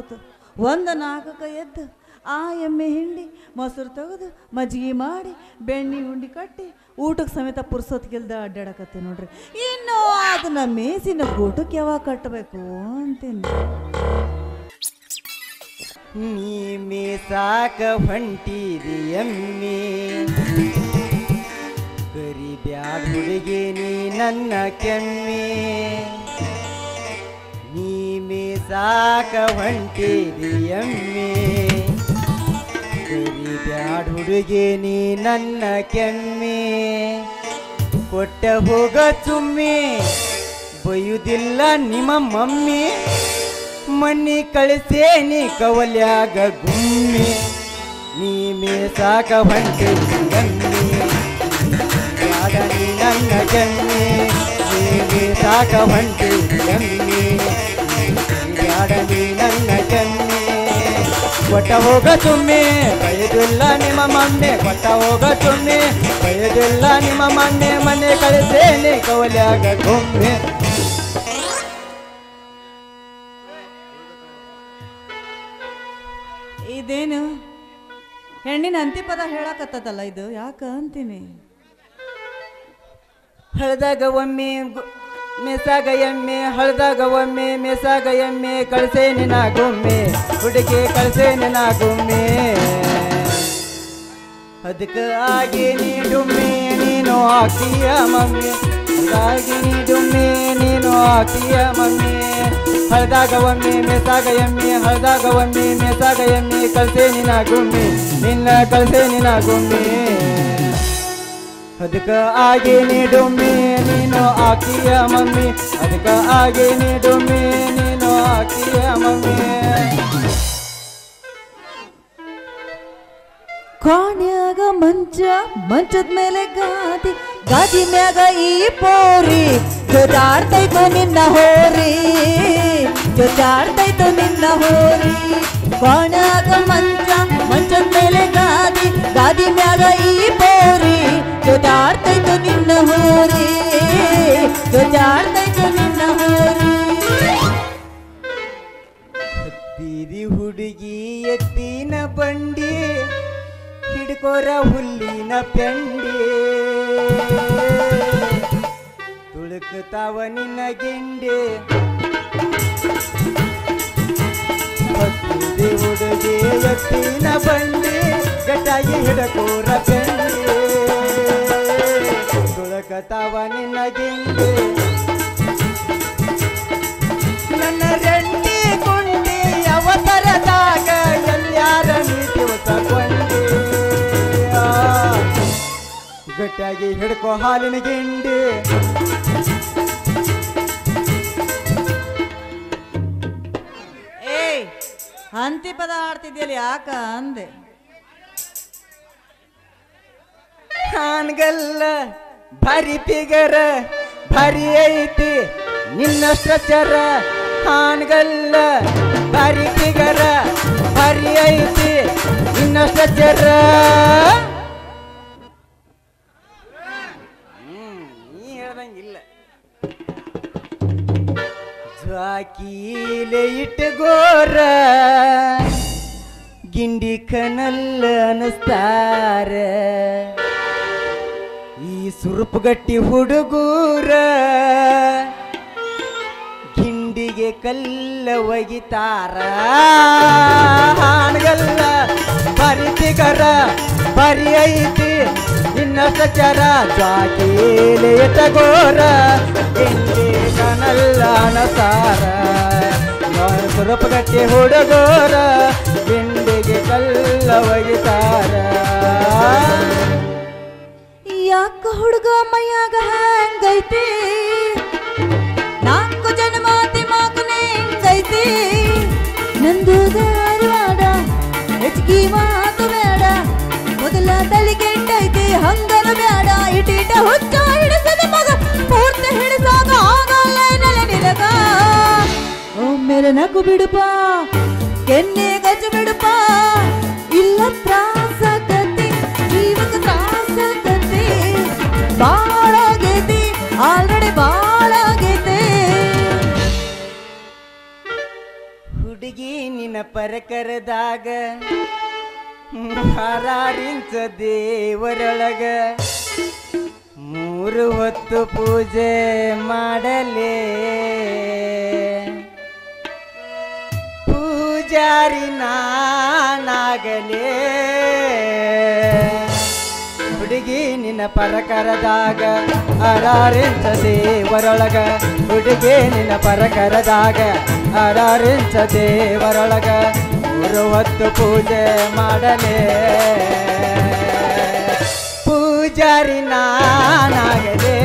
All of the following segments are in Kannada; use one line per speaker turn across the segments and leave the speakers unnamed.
ಹೊತ್ತು ಒಂದು ನಾಲ್ಕಕ್ಕೆ ಎದ್ದು ಆ ಎಮ್ಮೆ ಹಿಂಡಿ ಮೊಸರು ತೆಗೆದು ಮಜ್ಜಿಗೆ ಮಾಡಿ ಬೆಣ್ಣೆ ಹುಂಡಿ ಕಟ್ಟಿ ಊಟಕ್ಕೆ ಸಮೇತ ಪುರ್ಸೊತ್ತಿಗಿಲ್ದ ಅಡ್ಡಾಡಕತ್ತಿ ನೋಡ್ರಿ ಇನ್ನು ಅದನ್ನ ಮೇಸಿನ ಊಟಕ್ಕೆ ಯಾವಾಗ ಕಟ್ಟಬೇಕು ಅಂತೀನಿ
ನೀ ಮೇಸಾಕ ಹೊಂಟಿದಿ ಎಮ್ಮಿ ಕರಿ ಬ್ಯಾಡ ಹುಡುಗಿ ನೀ ನನ್ನ ಕೆಮ್ಮಿ ನೀ ಮೇಸಾಕ ಹೊಂಟಿದಿ ಎಮ್ಮಿ ಕರಿ ಬ್ಯಾಡ ಹುಡುಗಿ ನೀ ನನ್ನ ಕೆಮ್ಮಿ ಕೊಟ್ಟ ಹೋಗ ಚುಮ್ಮಿ ಬೈಯುವುದಿಲ್ಲ ನಿಮ್ಮ ಮಮ್ಮಿ ಮಣ್ಣಿ ಕಳಿಸೇನಿ ಕವಲ್ಯಾಗ ಗುಮ್ಮಿ ನೀ ಮೇಸಾಕ ಹೊಂಟೆ ಗಮ್ಮಿ ಬ್ಯಾಡ ನೀ ನನ್ನ ಗಮ್ಮಿ ನೀ ಮೇಸಾಕ ಹೊಂಟೆ ಗಮ್ಮಿ ಬ್ಯಾಡ ನೀ ನನ್ನ ಗಮ್ಮಿ ಕೊಟ್ಟ ಹೋಗ ತುಮ್ಮಿ ಬೈದಿಲ್ಲ ನಿಮ್ಮ ಮಣ್ಣೆ ಕೊಟ್ಟ ಹೋಗ ತುಮ್ಮಿ ಬೈದಿಲ್ಲ ನಿಮ್ಮ ಮಣ್ಣೆ ಮನೆ ಕಳಿಸೇನಿ ಕವಲ್ಯಾಗ ಗುಮ್ಮಿ
ಇದೇನು ಹೆಣ್ಣಿನ ಅಂತಿಪದ ಹೇಳಕತ್ತದಲ್ಲ ಇದು ಯಾಕ ಅಂತೀನಿ
ಹಳದಾಗ ಒಮ್ಮೆ ಗು- ಮೆಸಾಗ ಎಮ್ಮೆ ಹಳದಾಗ ಒಮ್ಮೆ ಮೆಸಾಗ ಎಮ್ಮೆ ಕಳ್ಸೆ ನಿನ ಗುಮ್ಮೆ ಹುಡುಗಿ ಕಳ್ಸೆ ನಿನ ಗುಮ್ಮೆ ಅದಕ್ಕೆ ಆಗಿ ನೀ ಡುಮ್ಮೆ ನೀನು ಆಗ್ತೀಯ ಮಮ್ಮಿ ಅದಾಗಿ ನೀ ಡುಮ್ಮೆ ನೀನು ಆಗ್ತೀಯ ಮಮ್ಮಿ ಹಳದಾಗ ಒಮ್ಮೆ ಮೆಸಾಗ ಎಮ್ಮೆ ಹಳದಾಗ ಒಮ್ಮೆ ಮೆಸಾಗ ಎಮ್ಮೆ ಕಳ್ಸೆ ನಿನ ಗುಮ್ಮೆ ನಿನ್ನ ಕಳ್ಸೆ ನಿನ ಗುಮ್ಮೆ ಅದಕ್ಕ ಆಗಿ ನೀಡುಮ್ಮಿ ನೀನು ಆಕಿಯ ಮಮ್ಮಿ ಅದಕ್ಕ ಆಗಿ ನೀಡುಮ್ಮಿ ನೀನು ಆಕಿಯ ಮಮ್ಮಿ
ಕಾಣ್ಯಾಗ ಮಂಚ ಮಂಚದ ಮೇಲೆ ಗಾದಿ ಗಾದಿ ಮ್ಯಾಗ ಈ ಪೋರಿ ಜೊತಾಡ್ತೈತು ನಿನ್ನ ಹೋರಿ ಜೊತಾಡ್ತೈತು ನಿನ್ನ ಹೋರಿ ಕಾಣ್ಯಾಗ ಮಂಚ ಮಂಚದ ಮೇಲೆ ಗಾದಿ ಗಾದಿ ಮ್ಯಾಗ ಈ ಪೋರಿ ಜೊತಾಡ್ತೈತು ನಿನ್ನ ಹೋರಿ ಜೊತಾಡ್ತೈತು ನಿನ್ನ ಹೋರಿ
ಹತ್ತಿದಿ ಹುಡುಗಿ ಎತ್ತಿನ ಬಂಡಿ ಹಿಡ್ಕೋರ ಹುಲ್ಲಿನ ಪೆಂಡಿ ತುಳುಕುತ್ತಾವ ನಿನ್ನ ಗಿಂಡಿ ಹತ್ತಿದಿ ಹುಡುಗಿ ಎತ್ತಿನ ಬಂಡಿ ಗಟ್ಟಾಗಿ ಹಿಡಕೋರ ಪೆಂಡಿ ತುಳುಕುತ್ತಾವ ನಿನ್ನ ಗಿಂಡಿ ನನ್ನ ರಂಡಿ ಕುಂಡಿ ಅವತರದಾಗ ಎಲ್ಲಾರ ನೀತಿವಸ ಕೊಂಡಿ ಆ, ಗಟ್ಟಿಯಾಗಿ ಹಿಡ್ಕೋ ಹಾಲಿನ ಗಿಂಡಿ
ಏಯ್ ಅಂತಿಪದ ಆಡ್ತಿದ್ಯಲ್ಲ ಯಾಕ ಅಂದೆ
ಹಾನ್ಗಲ್ಲ ಭಾರಿ ಫಿಗರ ಭಾರಿ ಐತಿ ನಿನ್ನ ಸ್ಟ್ರಕ್ಚರ ಹಾನ್ಗಲ್ಲ ಭಾರಿ ಫಿಗರ ಭಾರಿ ಐತಿ ನಿನ್ನ ಸ್ಟ್ರಕ್ಚರ ನೀ ಹೇಳ್ದಂಗಿಲ್ಲ ಜ್ವಾಕೀಲೆ ಇಟ್ಟಗೋರ ಗಿಂಡಿ ಕನಲ್ಲ ಅನಸ್ತಾರ ಈ ಸುರುಪುಗಟ್ಟಿ ಹುಡುಗೂರ ಗಿಂಡಿಗೆ ಕಲ್ಲ ಒಗಿತಾರ ಹಾಣಗಲ್ಲ ಬರಿ ತಿಗರ ಬರಿ ಐತಿ ನಿನ್ನ ಸಚರ ಜ್ವಾಕೀಲೆ ಇಟ್ಟಗೋರ ಗಿಂಡಿ ಕನಲ್ಲ ಅನಸಾರ ಸುರಪಗಟ್ಟಿ ಹುಡುಗೋರ ಗಿಂಡಿಗೆ ಕಲ್ಲ ಒಗಿತಾರ
ಯಾಕ ಹುಡುಗ ಮೈಯಾಗ ಹ್ಯಾಂಗೈತಿ ನಾಲ್ಕು ಜನ್ಮ ದಿಮಾಕನೆ ಹೆಂಗೈತಿ ನಂದು ಧಾರವಾಡ ಹೆಚ್ಚಿಗೆ ಮಾತು ಬೇಡ ಮೊದಲ ತಲೆ ಕೆಟ್ಟೈತಿ ಹಂಗನ ಬೇಡ ಇಟೀಟ ಹುಚ್ಚ ಹಿಡಿಸದ ಮಗ ಪೂರ್ತಿ ಹಿಡಿಸಾಗ ಆಗಲ್ಲ ನೆಲ ನಿಲಗ ಒಮ್ಮೆಲೆ ನಗು ಬಿಡುಪ ಕೆನ್ನೆ ಗಜ ಬಿಡುಪ ಇಲ್ಲ ತ್ರಾಸಕತಿ ಜೀವಕ ತ್ರಾಸಕತಿ ಬಾಳಾಗೈತಿ ಆಲ್ರೆಡಿ ಬಾಳಾಗೈತಿ
ಹುಡುಗಿ ನಿನ್ನ ಪರಕರದಾಗ ಹಾರಾರಿಂಚ ದೇವರೊಳಗ ಮೂರು ಹೊತ್ತು ಪೂಜೆ ಮಾಡಲೇ ಪೂಜಾರಿ ನಾನಾಗಲೇ ಹುಡುಗಿ ನಿನ್ನ ಪರಕರದಾಗ ಅರಾರಿಂಚ ದೇವರೊಳಗ ಹುಡುಗಿ ನಿನ್ನ ಪರಕರದಾಗ ಅರಾರಿಂಚ ದೇವರೊಳಗ ಮೂರು ಹೊತ್ತು ಪೂಜೆ ಮಾಡಲೇ ಪೂಜಾರಿ ನಾನಾಗಲೇ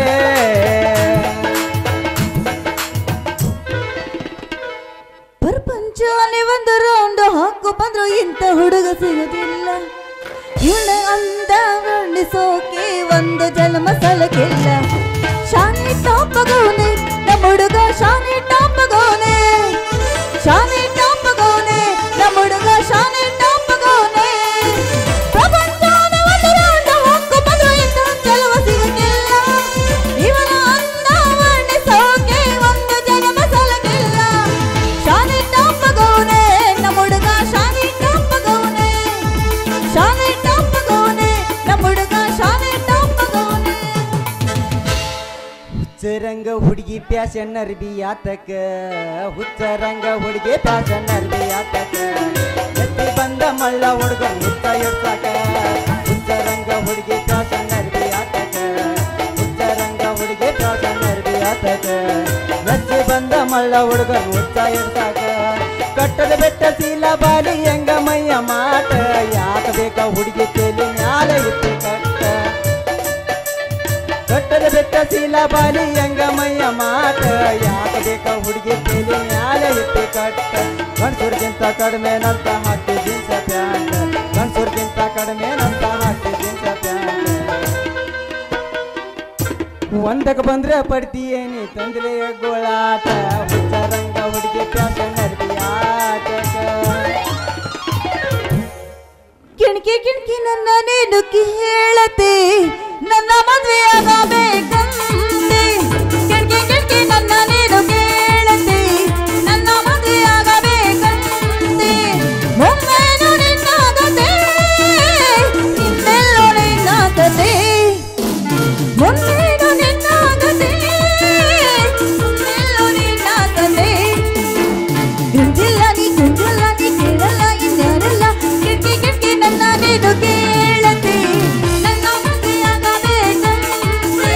ಪ್ರಪಂಚನೇ ಒಂದು ರೌಂಡ್ ಹಾಕು ಬಂದ್ರು ಇಂಥ ಹುಡುಗ ಸಿಗೋದಿಲ್ಲ ಇವಳ ಅಂದ ವರ್ಣಿಸೋಕೆ ಒಂದು ಜನ್ಮ ಸಲಕಿಲ್ಲ ಶಾನೆ ಟಾಪಗೋನೆ ನಮ್ಮ ಹುಡುಗ ಶಾನೆ ಟಾಪಗೋನೆ ಶಾನೆ ಟಾಪಗೋನೆ ನಮ್ಮ ಹುಡುಗ ಶಾನೆ ಟಾಪಗೋನೆ ಪ್ರಪಂಚನೇ ಒಂದು ರೌಂಡ್ ಹಾಕು ಬಂದ್ರು ಇಂಥ ಚೆಲುವ ಸಿಗೋದಿಲ್ಲ ಇವನ ಅಂದ ವರ್ಣಿಸೋಕೆ ಒಂದು ಜನ್ಮ ಸಲಕಿಲ್ಲ ಶಾನೆ ಟಾಪಗೋನೆ ನಮ್ಮ ಹುಡುಗ ಶಾನೆ ಟಾಪಗೋನೆ ಶಾನೆ ಟಾಪಗೋನೆ ನಮ್ಮ ಹುಡುಗ ಶಾನೆ ಟಾಪಗೋನೆ
ಹುಚ್ಚರಂಗ ಹುಡುಗಿ ಪ್ಯಾಶನ್ ಅರ್ಬಿ ಆತಕ ಹುಚ್ಚರಂಗ ಹುಡುಗಿ ಪ್ಯಾಶನ್ ಅರ್ಬಿ ಆತಕ ಎತ್ತಿ ಬಂದ ಮಳ್ಳ ಹುಡುಗ ಹುತ್ತ ಎಡ್ಸಾಕ ಹುಚ್ಚರಂಗ ಹುಡುಗಿ ಪ್ಯಾಶನ್ ಅರ್ಬಿ ಆತಕ ಹುಚ್ಚರಂಗ ಹುಡುಗಿ ಪ್ಯಾಶನ್ ಅರ್ಬಿ ಆತಕ ಎತ್ತಿ ಬಂದ ಮಳ್ಳ ಹುಡುಗ ಹುತ್ತ ಎಡ್ಸಾಕ ಕಟ್ಟದ ಬೆಟ್ಟ ಶೀಲ ಬಾಲಿ ಹೆಂಗ ಮೈಯ ಮಾಟ ಯಾಕ ಬೇಕ ಹುಡುಗಿ ತೇಲಿ ಮ್ಯಾಲ ಇತ್ತು ಕಟ್ಟ ಕಟ್ಟದ ಬೆಟ್ಟ ಶೀಲ ಬಾಲಿ ಹೆಂಗಮಯ್ಯ ಮಾಟ ಯಾಕ ಬೇಕ ಹುಡುಗಿ ತೇಲಿ ಮ್ಯಾಲೆ ಇಟ್ಟು ಕಟ್ಟ ಗಂಡಸೂರ್ಗಿಂತ ಕಡಿಮೆ ನಂತ ಹಾಕಿ ಜೀನ್ಸ ಪ್ಯಾಂಟ್ ಗಂಡಸೂರ್ಗಿಂತ ಕಡಿಮೆ ನಂತ ಹಾಕಿ ಜೀನ್ಸ ಪ್ಯಾಂಟ್ ಒಂದಕ್ಕೆ ಬಂದ್ರೆ ಪಡ್ತೀಯೇನಿ ತಂದ್ರೆ ಗೋಳಾಟ ಹುಚ್ಚರಂಗ ಹುಡುಗಿ ಪ್ಯಾಶನ್ ಅರ್ಬಿ ಆಟಕ
ಕಿಣಕಿ ಕಿಣಕಿ ನನ್ನ ನೇಡುಕಿ ಹೇಳತಿ ನನ್ನ ಮದುವೆ ಆಗಬೇಕಂತೆ ಕಿಣಕಿ ಕಿಣಕಿ ನನ್ನ ನೇಡುಕಿ ಹೇಳತಿ ನನ್ನ ಮದುವೆ ಆಗಬೇಕಂತೆ ಒಮ್ಮೆನು ನಿನ್ನಾಗದೆ ಇನ್ನೆಲ್ಲೋ ನಿನ್ನಾಗದೆ ಮೊನ್ನೆನು ನಿನ್ನಾಗದೆ ಇನ್ನೆಲ್ಲೋ ನಿನ್ನಾಗದೆ ಗುಂಜಿಲ್ಲ ನೀ ಗುಂಜಿಲ್ಲ ನೀ ಕೇಳಲ್ಲ ಇನ್ಯಾರಲ್ಲ ಕಿಟಕಿ ಕಿಟಕಿ ನನ್ನ ನೀನು ಕೇಳತಿ ನನ್ನ ಮದುವೆಯಾಗಬೇಕಂತೆ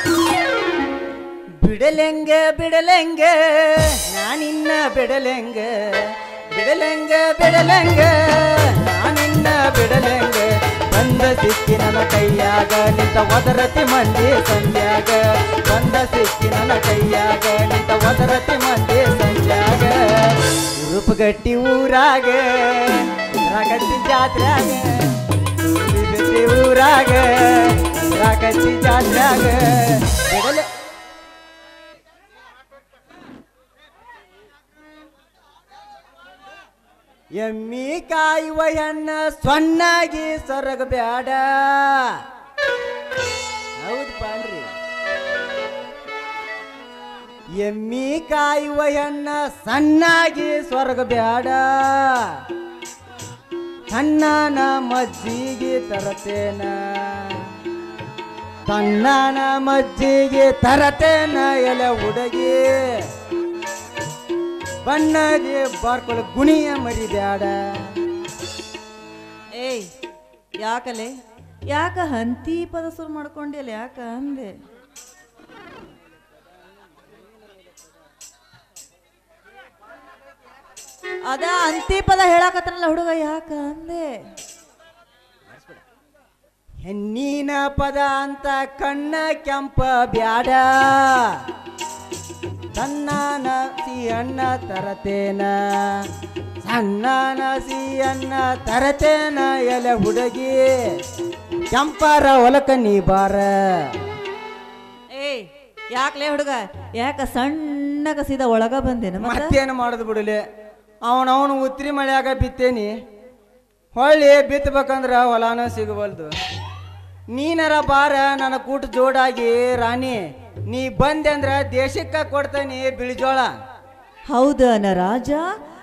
ಬಿಡಲೆಂಗ ಬಿಡಲೆಂಗ ನಾನಿನ್ನ ಬಿಡಲೆಂಗ ಬಿಡಲೆಂಗ ಬಿಡಲೆಂಗ ನಾನಿನ್ನ ಬಿಡಲೆಂಗ ಬಂದ ಸಿಕ್ಕಿ ನನ್ನ ಕೈಯಾಗ ನಿಂತ ಒದರತಿ ಮಂದಿ ಸಂಧ್ಯಾಗ ಬಂದ ಸಿಕ್ಕಿ ನನ್ನ ಕೈಯಾಗ ನಿಂತ ಒದರತಿ ಮಂದಿ ಸಂಧ್ಯಾಗ ರೂಪಗಟ್ಟಿ ಊರಾಗ ರಾಗತ್ತಿ ಜಾತ್ರ್ಯಾಗ ಬಿಟ್ಟಿ ಊರಾಗ ರಾಗತ್ತಿ ಜಾತ್ರ್ಯಾಗ ಬಿಡಲೆ ಎಮ್ಮಿ ಕಾಯುವ ಹೆಣ್ಣ ಸೊನ್ನಾಗಿ ಸೊರಗ ಬ್ಯಾಡ ಹೌದು ಪಾನ್ರಿ ಎಮ್ಮಿ ಕಾಯುವ ಹೆಣ್ಣ ಸಣ್ಣಾಗಿ ಸ್ವರ್ಗ ಬ್ಯಾಡ ಸಣ್ಣನ ಮಜ್ಜಿಗೆ ತರತೇನ ಸಣ್ಣನ ಮಜ್ಜಿಗೆ ತರತೇನ ಎಲೆ ಹುಡುಗಿ ಬಣ್ಣದಿ ಬಾರ್ಕೊಳ ಗುಣಿಯ ಮರಿ ಬ್ಯಾಡ
ಏಯ್ ಯಾಕಲೆ ಯಾಕ ಹಂತಿ ಪದ ಶುರು ಮಾಡ್ಕೊಂಡಿಲ್ಲ ಯಾಕ ಅಂದೆ ಅದ ಅಂತಿ ಪದ ಹೇಳಾಕತ್ರಲ್ಲ ಹುಡುಗ ಯಾಕ ಅಂದೆ
ಹೆಣ್ಣಿನ ಪದ ಅಂತ ಕಣ್ಣ ಕೆಂಪ ಬ್ಯಾಡ ಸಣ್ಣನ ಸಿಹಣ್ಣ ತರತೇನ ಸಣ್ಣನ ಸಿಹಣ್ಣ ತರತೇನ ಎಲೆ ಹುಡುಗಿ ಕೆಂಪಾರ ಹೊಲಕ ನೀ ಬಾರ
ಏಯ್ ಯಾಕಲೇ ಹುಡುಗ ಯಾಕ ಸಣ್ಣಗ ಸೀದಾ ಒಳಗ ಬಂದೇನ ಮತ್ತೆ
ಮತ್ತೇನು ಮಾಡೋದು ಬಿಡಲಿ ಅವನವನು ಉತ್ರಿ ಮಳೆಯಾಗ ಬಿತ್ತೇನಿ ಹೊಳ್ಳಿ ಬಿತ್ತಬೇಕಂದ್ರ ಹೊಲಾನ ಸಿಗವಲ್ದು ನೀನರ ಬಾರ ನನ್ನ ಕೂಟ ಜೋಡಾಗಿ ರಾಣಿ ನೀ ಬಂದೆ ಅಂದ್ರ ದೇಶಕ್ಕ ಕೊಡ್ತೇನಿ ಬಿಳಿಜೋಳ
ಹೌದನ ರಾಜ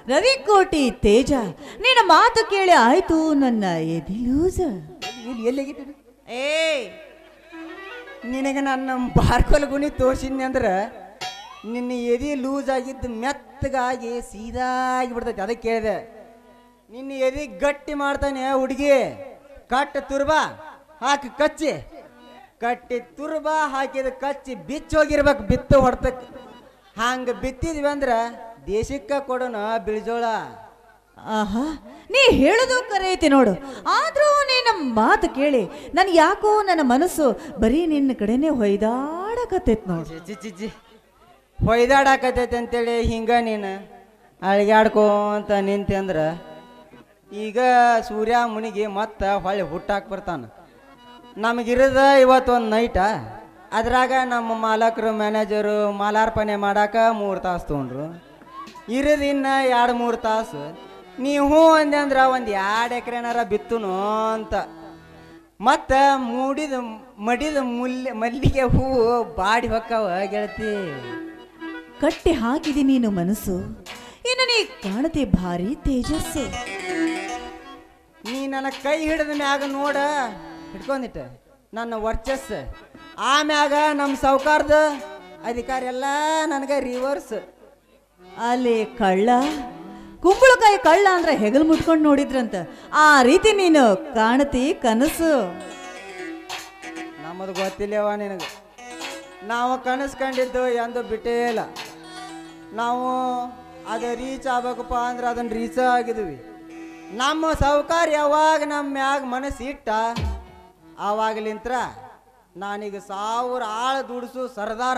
ರವಿಕೋಟಿ ತೇಜ ನಿನ್ನ ಮಾತು ಕೇಳಿ ಆಯ್ತು ನನ್ನ ಎದಿಲೂಸ
ಇಲ್ಲಿ ಎಲ್ಲಿಗಿಟ್ಟು
ಏ
ನಿನಗೆ ನನ್ನ ಬಾರ್ಕೊಲ್ ಗುಣಿ ತೋರ್ಸಿದ್ನಿ ಅಂದ್ರೆ ನಿನ್ನ ಎದೆ ಲೂಸ್ ಆಗಿದ್ದು ಮೆತ್ತಗಾಗಿ ಸೀದಾ ಆಗಿಬಿಡ್ತೈತಿ ಅದಕ್ಕೆ ಕೇಳಿದೆ ನಿನ್ನ ಎದೆ ಗಟ್ಟಿ ಮಾಡ್ತಾನೆ ಹುಡುಗಿ ಕಟ್ಟ ತುರ್ಬಾ ಹಾಕಿ ಕಚ್ಚಿ ಕಟ್ಟಿ ತುರ್ಬಾ ಹಾಕಿದ ಕಚ್ಚಿ ಬಿಚ್ಚಿ ಹೋಗಿರ್ಬೇಕು ಬಿತ್ತು ಹೊಡ್ತಕ್ಕೆ ಹಂಗೆ ಬಿತ್ತಿದ್ವಿ ಅಂದ್ರೆ ದೇಶಕ್ಕೆ ಕೊಡೋಣ ಬಿಳಿಜೋಳ
ಆಹಾ ನೀ ಹೇಳೋದು ಕರೆ ಐತಿ ನೋಡು ಆದ್ರೂ ನಿನ್ನ ಮಾತು ಕೇಳಿ ನನ್ ಯಾಕೋ ನನ್ನ ಮನಸ್ಸು ಬರೀ ನಿನ್ನ ಕಡೆನೆ ಹೊಯ್ದಾಡಕತ್ತೈತ್ ನೋಡು
ಚಿ ಚಿ ಚಿ ಚಿ ಹೊಯ್ದಾಡಕತೈತೆ ಅಂತೇಳಿ ಹಿಂಗ ನೀನು ಅಳಿಗಾಡ್ಕೋಂತ ನಿಂತೆ ಅಂದ್ರೆ ಈಗ ಸೂರ್ಯ ಮುನಿಗೆ ಮತ್ತೆ ಹೊಳ್ಳಿ ಹುಟ್ಟಾಕ್ ಬರ್ತಾನ ನಮಗಿರದ ಇವತ್ತು ಒಂದು ನೈಟ ಅದ್ರಾಗ ನಮ್ಮ ಮಾಲಕರು ಮ್ಯಾನೇಜರು ಮಾಲಾರ್ಪಣೆ ಮಾಡಾಕ ಮೂರು ತಾಸು ತೊಗೊಂಡ್ರು ಇರೋದು ಇನ್ನು ಎರಡು ಮೂರು ತಾಸು ನೀವು ಹ್ಞೂ ಅಂದೆ ಅಂದ್ರೆ ಒಂದು ಎರಡು ಎಕರೆನಾರ ಬಿತ್ತುನು ಅಂತ ಮತ್ತು ಮೂಡಿದ ಮಡಿದ ಮುಲ್ಲೆ ಮಲ್ಲಿಗೆ ಹೂವು ಬಾಡಿ ಹೊಕ್ಕವ ಗೆಳತಿ
ಕಟ್ಟಿ ಹಾಕಿದಿ ನೀನು ಮನಸ್ಸು ಇನ್ನು ನೀ ಕಾಣತಿ ಭಾರಿ ತೇಜಸ್ಸು
ನೀ ನನ್ನ ಕೈ ಹಿಡಿದ ಮ್ಯಾಗ ನೋಡ ಹಿಡ್ಕೊಂಡಿಟ್ಟ ನನ್ನ ವರ್ಚಸ್ ಆಮ್ಯಾಗ ನಮ್ಮ ಸಾವ್ಕಾರ್ದ ಅಧಿಕಾರ ಎಲ್ಲ ನನಗೆ ರಿವರ್ಸ್
ಅಲ್ಲಿ ಕಳ್ಳ ಕುಂಬಳಕಾಯಿ ಕಳ್ಳ ಅಂದ್ರೆ ಹೆಗಲ್ ಮುಟ್ಕೊಂಡು ನೋಡಿದ್ರಂತ ಆ ರೀತಿ ನೀನು ಕಾಣತಿ ಕನಸು
ನಮ್ಮದು ಗೊತ್ತಿಲ್ಲವ ನಿನಗೆ ನಾವು ಕನಸು ಕಂಡಿದ್ದು ಎಂದು ಬಿಟ್ಟೇ ಇಲ್ಲ ನಾವು ಅದು ರೀಚ್ ಆಗ್ಬೇಕಪ್ಪ ಅಂದ್ರೆ ಅದನ್ನು ರೀಚ್ ಆಗಿದ್ವಿ ನಮ್ಮ ಸಾವುಕಾರ ಯಾವಾಗ ನಮ್ಮ ಮ್ಯಾಗ ಮನಸ್ಸು ಇಟ್ಟ ಆವಾಗಲಿಂತ್ರ ನಾನೀಗ ಸಾವಿರ ಆಳು ದುಡಿಸು ಸರ್ದಾರ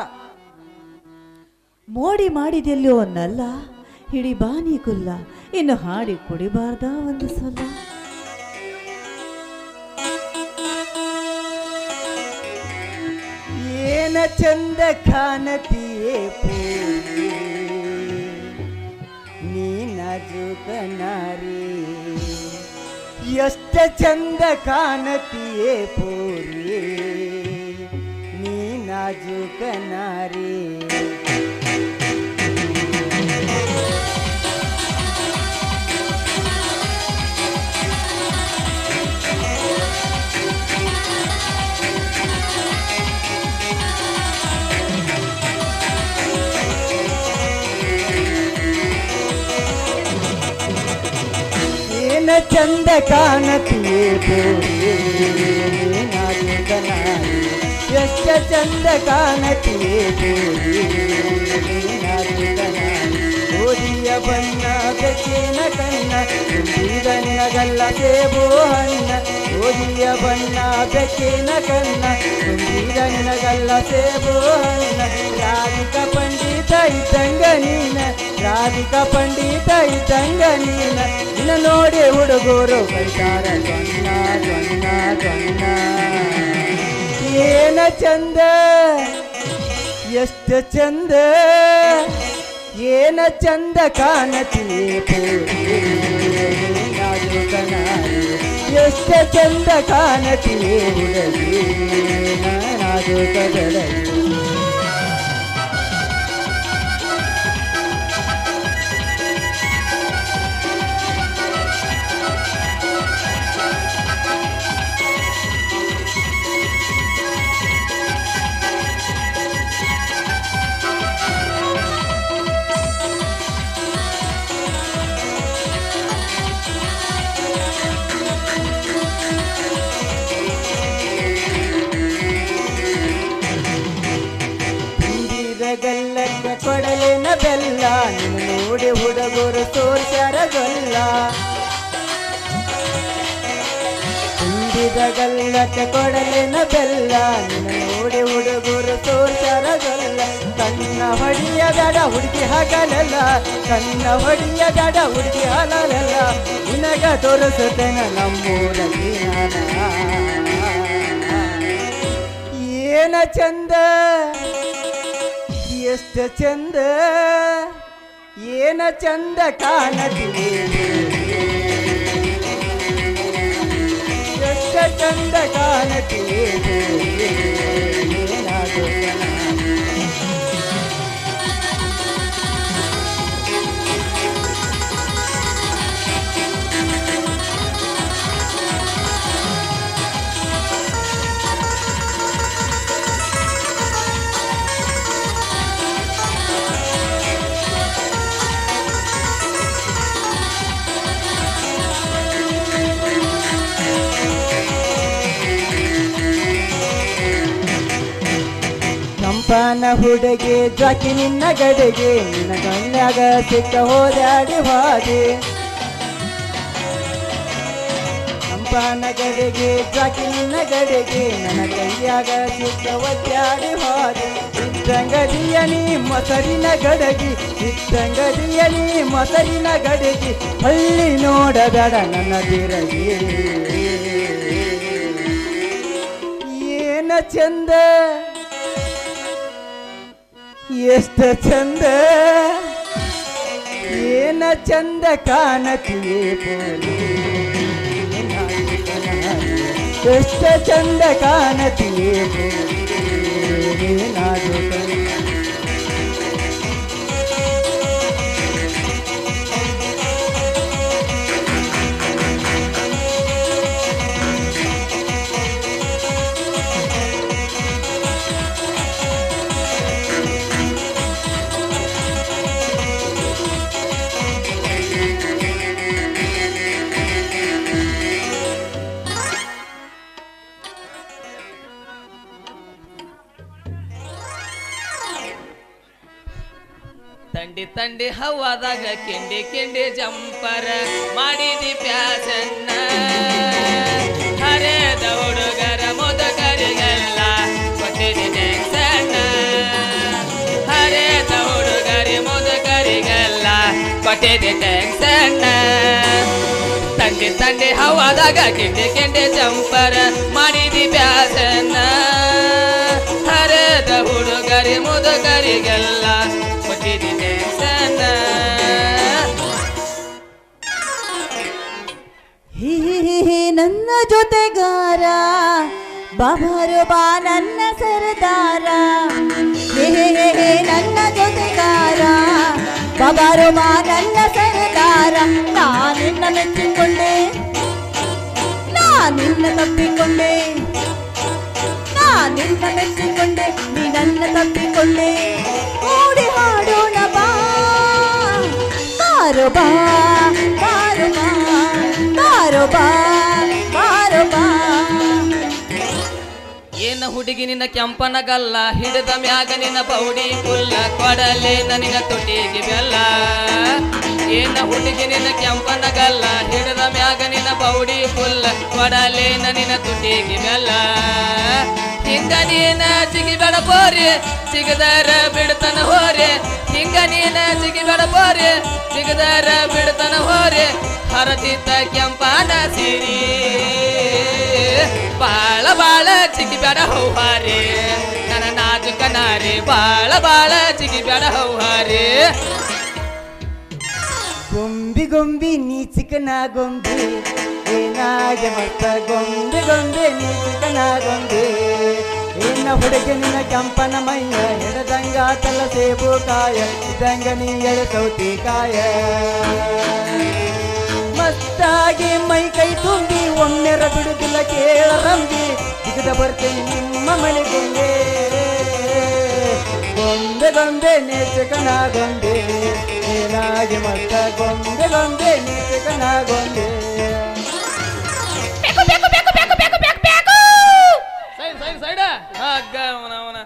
ಮೋಡಿ ಮಾಡಿದೆಲ್ಲೋ ನಲ್ಲ ಹಿಡಿ ಬಾನಿ ಕುಲ್ಲ ಇನ್ನು ಹಾಡಿ ಕುಡಿಬಾರ್ದ ಒಂದು ಸಲ
ಏನ ಚಂದ ಕಾಣತಿಯೇ ಪೂರಿ ನೀ ನಾಜೂಕ ನಾರಿ ಎಷ್ಟ ಚಂದ ಕಾಣತಿಯೇ ಪೂರಿ ನೀ ನಾಜೂಕ ನಾರಿ ಏನ ಚಂದ ಕಾಣತಿಯೇ ನಾರಿ ಎಷ್ಟ ಚಂದ ಕಾಣತಿಯೇ ಓದಿಯ ಬಣ್ಣ ಬೆಕ್ಕಿನ ಕಣ್ಣ ತುಂಬಿದ ನಿನಗಲ್ಲ ಸೇಬು ಹಣ್ಣ ಓದಿಯ ಬಣ್ಣ ಬೆಕ್ಕಿನ ಕಣ್ಣ ತುಂಬಿದ ನಿನಗಲ್ಲ ಸೇಬು ಹಣ್ಣ ರಾಧಿಕ ಪಂಡಿತ ಇದ್ದಂಗ ನೀನ ರಾಧಿಕ ಪಂಡಿತ ಇದ್ದಂಗ ನೀನ ನಿನ್ನ ನೋಡಿ ಹುಡುಗರು ಕೈತಾರ ಜೊನ್ನ ಜೊನ್ನ ಜೊನ್ನ ಏನ ಚಂದ ಎಷ್ಟು ಚಂದ ಏನ ಚಂದ ಕಾಣತಿಯೇ ಎಷ್ಟ ಚಂದ ಕಾಣತಿಯೇ ಹುಡುಗಿ ನಾನಾದು ಕದಳಗಿ ತುಂಬಿದ ಗಲ್ಲಕ್ಕೆ ಕೊಡಲಿನ ಬೆಲ್ಲ ನಿನ್ನ ನೋಡಿ ಹುಡುಗರು ತೋರ್ಸ್ಯಾರ ಗೊಲ್ಲ ತುಂಬಿದ ಗಲ್ಲಕ್ಕೆ ಕೊಡಲಿನ ಬೆಲ್ಲ ನಿನ್ನ ನೋಡಿ ಹುಡುಗರು ತೋರ್ಸ್ಯಾರ ಗೊಲ್ಲ ಕಣ್ಣ ಹೊಡಿಯ ದಡ ಹುಡುಗಿ ಹಗಲಲ್ಲ ಕಣ್ಣ ಹೊಡಿಯ ದಡ ಹುಡುಗಿ ಹಲಲಲ್ಲ ನಿನಗ ತೋರಿಸುತ್ತೇನ ನಮ್ಮೂರ ಏನ ಚಂದ ಎಷ್ಟು ಚಂದ ಏನ ಚಂದ ಕಾಣತಿವೆ ಎಷ್ಟು ಚಂದ ಕಾಣತಿವೆ ಏನಾದರೂ ಕೆಂಪನ ಹುಡುಗಿ ಜಾಕಿ ನಿನ್ನ ಗಡಿಗೆ ನಿನ್ನ ಗಣ್ಯಾಗ ಸಿಕ್ಕ ಹೋದಾಡಿ ಹಾದಿ ಕೆಂಪನ ಗಡಿಗೆ ಜಾಕಿ ನಿನ್ನ ಗಡಿಗೆ ನನ್ನ ಕೈಯಾಗ ಸಿಕ್ಕ ಒದ್ದಾಡಿ ಹಾದಿ ಇದ್ದಂಗದಿಯ ನೀ ಮೊಸರಿನ ಗಡಗಿ ಇದ್ದಂಗದಿಯ ನೀ ಮೊಸರಿನ ಗಡಗಿ ಹಳ್ಳಿ ನೋಡಬೇಡ ನನ್ನ ಬಿರಗಿ ಏನ ಚಂದ ಎಷ್ಟ ಚಂದ ಏನ ಚಂದ ಕಾಣತಿಯೇ ಪೋಲಿ ಎಷ್ಟ ಚಂದ ಕಾಣತಿಯೇ ಪೋಲಿ ಏನಾಗುತ್ತ
ತಂಡಿ ತಂಡಿ ಹವಾದಾಗ ಕಿಂಡಿ ಕಿಂಡಿ ಜಂಪರ ಮಾಡಿದಿ ಪ್ಯಾಸನ್ನ ಹರಿದ ಹುಡುಗರ ಮುದುಕರಿಗೆಲ್ಲ ಕೊಟ್ಟಿದಿ ಟೆನ್ಸನ್ನ ಹರಿದ ಹುಡುಗರಿ ಮುದುಕರಿಗೆಲ್ಲ ಕೊಟ್ಟಿದಿ ಟೆನ್ಸನ್ನ ತಂಡಿ ತಂಡಿ ಹವಾದಾಗ ಕಿಂಡಿ ಕಿಂಡಿ ಜಂಪರ ಮಾಡಿದಿ ಪ್ಯಾಸನ್ನ ಹರಿದ ಹುಡುಗರಿ ಮುದುಕರಿಗೆಲ್ಲ ಕೊಟ್ಟಿದಿ ಟೆನ್ಸನ್ನ
ಹಿ ಹಿ ಹಿ ಹಿ ನನ್ನ ಜೊತೆಗಾರ ಬಾಬಾರು ಬಾ ನನ್ನ ಸರದಾರ ಹೇ ಹೇ ಹೇ ಹೇ ನನ್ನ ಜೊತೆಗಾರ ಬಾಬಾರು ಬಾ ನನ್ನ ಸರದಾರ ನಾನಿನ್ನ ಮೆಚ್ಚಿಕೊಂಡೆ ನಾನಿನ್ನ ತಪ್ಪಿಕೊಂಡೆ ನಾನಿನ್ನ ಮೆಚ್ಚಿಕೊಂಡೆ ನೀ ನನ್ನ ತಪ್ಪಿಕೊಂಡೆ ಓಡಿ ಹಾಡೋಣ ಬಾ ಕಾರು ಬಾ ಕಾರು ಬಾ ಕಾರು ಬಾ ಕಾರು ಬಾ
ಏನ ಹುಡುಗಿ ನಿನ್ನ ಕೆಂಪನ ಗಲ್ಲ ಹಿಡಿದ ಮ್ಯಾಗ ನಿನ್ನ ಬೌಡಿ ಪುಲ್ಲ ಕೊಡಲೆ ನಿನ್ನ ತುಟಿಗೆ ಬೆಲ್ಲ ಏನ ಹುಡುಗಿ ನಿನ್ನ ಕೆಂಪನ ಗಲ್ಲ ಹಿಡಿದ ಮ್ಯಾಗ ನಿನ್ನ ಬೌಡಿ ಪುಲ್ಲ ಕೊಡಲೆ ನಿನ್ನ ತುಟಿಗೆ ಬೆಲ್ಲ ಹಿಂಗ ನೀನ ಜಿಗಿಬೇಡ ಬೋರಿ ಸಿಗದಾರ ಬಿಡ್ತನ ಹೋರೆ ಹಿಂಗ ನೀನ ಜಿಗಿಬೇಡ ಬೋರಿ ಸಿಗದಾರ ಬಿಡ್ತನ ಹೋರೆ ಹರತಿತ್ತ ಕೆಂಪನ ಸಿರಿ ಬಾಳ ಬಾಳ ಚಿಗಿ ಬೇಡ ಹೌಹಾರಿ ನನ್ನ ನಾಜುಕ ನಾರಿ ಬಾಳ ಬಾಳ ಚಿಗಿ ಬೇಡ ಹೌಹಾರಿ
ಗೊಂಬಿ ಗೊಂಬಿ ನೀ ಚಿಕನ ಗೊಂಬಿ ಏನಾಗೆ ಮತ್ತ ಗೊಂಬೆ ಗೊಂಬೆ ನೀ ಚಿಕನ ಗೊಂಬೆ ಏನ ಹುಡುಗಿ ನಿನ್ನ ಕೆಂಪನ ಮೈಯ ಹಿಡದಂಗ ತಲ ಸೇಬು ಕಾಯ ಇದ್ದಂಗ ನೀ ಎಳೆ ಸೌತಿಕಾಯ ಮಸ್ತಾಗಿ ಮೈ ಕೈ ತುಂಬಿ ಒಮ್ಮೆರ ಬಿಡುದಿಲ್ಲ ಕೇಳ ರಂಬಿ ಜಿಗದ ಬರ್ತೇನೆ ನಿಮ್ಮ ಮನೆ ಗೊಂಬೆ ಗೊಂಬೆ ಗೊಂಬೆ ನೇಚಕನ ಗೊಂಬೆ ಏನಾಗಿ ಮತ್ತ ಗೊಂಬೆ ಗೊಂಬೆ ನೇಚಕನ ಗೊಂಬೆ
ಸೈಡ್ ಸೈಡ್ ಸೈಡ್ ಹಗ್ಗ ಅವನ ಅವನ